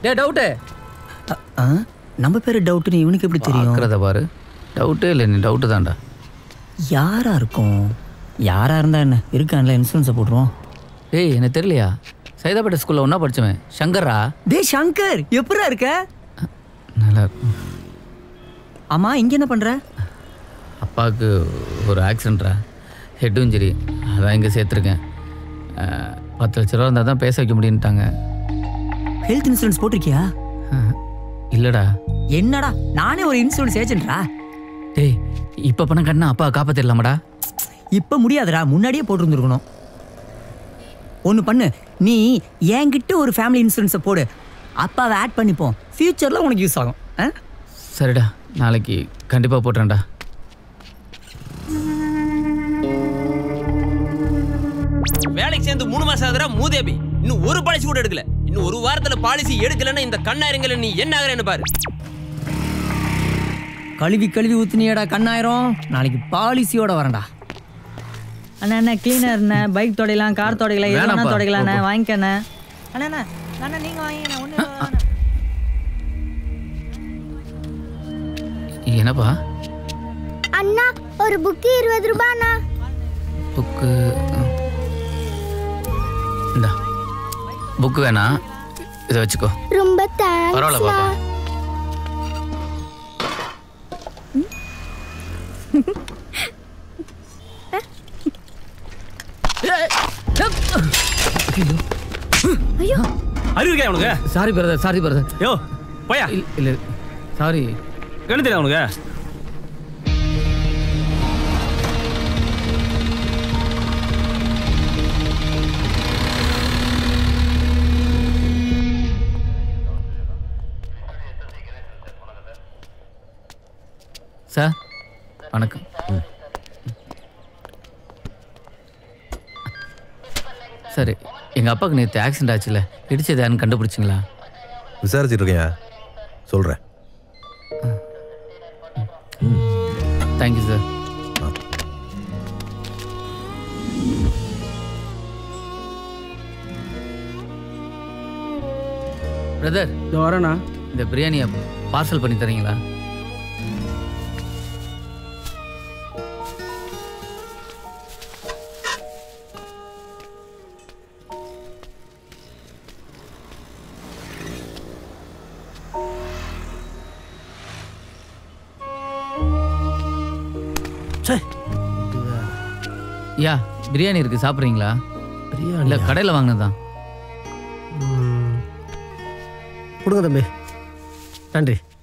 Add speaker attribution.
Speaker 1: டே doubt
Speaker 2: ஆ நம்ம பேர் டவுட்னு இவனுக்கு எப்படி தெரியும்
Speaker 1: பார்க்குறத பாரு டவுட்டே இல்லை நீ டவுட்டு தான்டா
Speaker 2: யாரா இருக்கும் யாரா இருந்தா என்ன இருக்கான்ல இன்சூரன்ஸை போட்டுருவோம்
Speaker 1: டேய் எனக்கு தெரியலையா சைதாப்பேட்டை ஸ்கூலில் ஒன்றா படிச்சவன் சங்கரா
Speaker 2: டேய் சங்கர் எப்படிடா இருக்க
Speaker 1: நல்லா இருக்கும்
Speaker 2: ஆமா இங்க என்ன பண்ற
Speaker 1: அப்பாவுக்கு ஒரு ஆக்சிடென்ட்ரா ஹெட் இன்ஜுரி அதான் இங்கே சேர்த்துருக்கேன் அஹ், பத்து லட்ச ரூபா இருந்தால் தான் பேச வைக்க முடியுன்ட்டாங்க
Speaker 2: ஹெல்த் இன்சூரன்ஸ் போட்டிருக்கியா
Speaker 1: அஹ், இல்லைடா
Speaker 2: என்னடா நானே ஒரு இன்சூரன்ஸ் ஏஜென்ட்ரா
Speaker 1: டேய் இப்போ பணம் கட்டினா அப்பா காப்பாற்றிடலாமாடா
Speaker 2: இப்ப முடியாதுடா முன்னாடியே போட்டிருந்துருக்கணும் ஒன்று பண்ணு நீ என்கிட்ட ஒரு ஃபேமிலி இன்சூரன்ஸை போடு அப்பாவை ஆட் பண்ணிப்போம் ஃபியூச்சரில் உனக்கு யூஸ் ஆகும் ஆ
Speaker 1: சரிடா நாளைக்கு கண்டிப்பாக போட்டுறேன்டா
Speaker 3: வேலைக்கு சேர்ந்து மூணு மாசம் ஆகுதுடா மூதேபி இன்னும் ஒரு பாலிசி கூட எடுக்கல இன்னும் ஒரு வாரத்துல பாலிசி எடுக்கலன்னா இந்த கண்ணாயிரங்கள நீ என்ன ஆகுறேன்னு பாரு
Speaker 2: கழுவி கழுவி ஊத்துனியடா கண்ணாயிரம் நாளைக்கு பாலிசியோட வரேன்டா
Speaker 4: அண்ணா அண்ணா கிளீனர்ண்ணே பைக் தொடலாம் கார் தொடக்கலாம் எது வேணா
Speaker 1: வேணாம்ப்பா.
Speaker 4: தொடக்கலாண்ணே
Speaker 1: போ, போ.
Speaker 4: வாங்கிக்கண்ணே அண்ணா அண்ணா அண்ணா நீங்க வாங்கிண்ணே ஒன்று
Speaker 1: என்னப்பா
Speaker 5: அண்ணா ஒரு புக்கு இருபது ரூபாண்ணா
Speaker 1: புக்கு இந்தா புக்கு வேணாம் இதை வச்சுக்கோ
Speaker 5: ரொம்ப
Speaker 1: பரவாயில்ல
Speaker 5: தேங்க்ஸ்ண்ணா
Speaker 1: பாப்பா
Speaker 6: அறிவு இருக்கா உனக்கு
Speaker 1: சாரி பிரதர் சாரி பிரதர்
Speaker 6: யோ போயா
Speaker 1: இல்லை சாரி
Speaker 6: கண்ணு தெரியும் உனக்கு
Speaker 1: சார் வணக்கம் சரி எங்கள் அப்பாவுக்கு நேற்று ஆக்சிடென்ட் ஆச்சுல இடிச்சது யாருன்னு கண்டுபிடிச்சிங்களா
Speaker 7: விசாரிச்சுட்டு இருக்கேன் சொல்கிறேன்
Speaker 1: தேங்க்யூ சார் பிரதர்
Speaker 6: இதோ வரேண்ணா
Speaker 1: இந்த பிரியாணியை பார்சல் பண்ணி தரீங்களா யா பிரியாணி இருக்கு சாப்பிட்றீங்களா இல்லை கடையில் வாங்கினதான்
Speaker 8: கொடுங்க தம்பி நன்றி